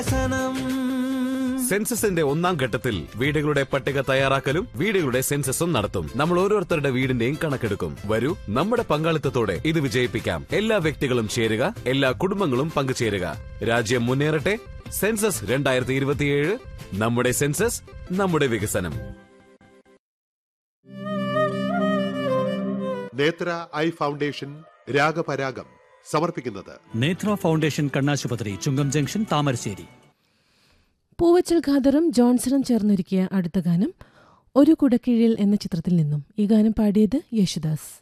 സെൻസസിന്റെ ഒന്നാം ഘട്ടത്തിൽ വീടുകളുടെ പട്ടിക തയ്യാറാക്കലും വീടുകളുടെ സെൻസസും നടത്തും നമ്മൾ ഓരോരുത്തരുടെ വീടിന്റെയും കണക്കെടുക്കും വരൂ നമ്മുടെ പങ്കാളിത്തത്തോടെ ഇത് വിജയിപ്പിക്കാം എല്ലാ വ്യക്തികളും ചേരുക എല്ലാ കുടുംബങ്ങളും പങ്കുചേരുക രാജ്യം മുന്നേറട്ടെ സെൻസസ് രണ്ടായിരത്തി ഇരുപത്തിയേഴ് നമ്മുടെ സെൻസസ് നമ്മുടെ വികസനം നേത്ര ഐ ഫൗണ്ടേഷൻ രാഗപരാഗം സമർപ്പിക്കുന്നത് നേത്ര ഫൗണ്ടേഷൻ കണ്ണാശുപത്രി ചുങ്കം ജംഗ്ഷൻ താമരശ്ശേരി പൂവച്ചൽ ഖാദറും ജോൺസണും ചേർന്നൊരുക്കിയ അടുത്ത ഗാനം ഒരു കുടക്കീഴിൽ എന്ന ചിത്രത്തിൽ നിന്നും ഈ ഗാനം പാടിയത് യേശുദാസ്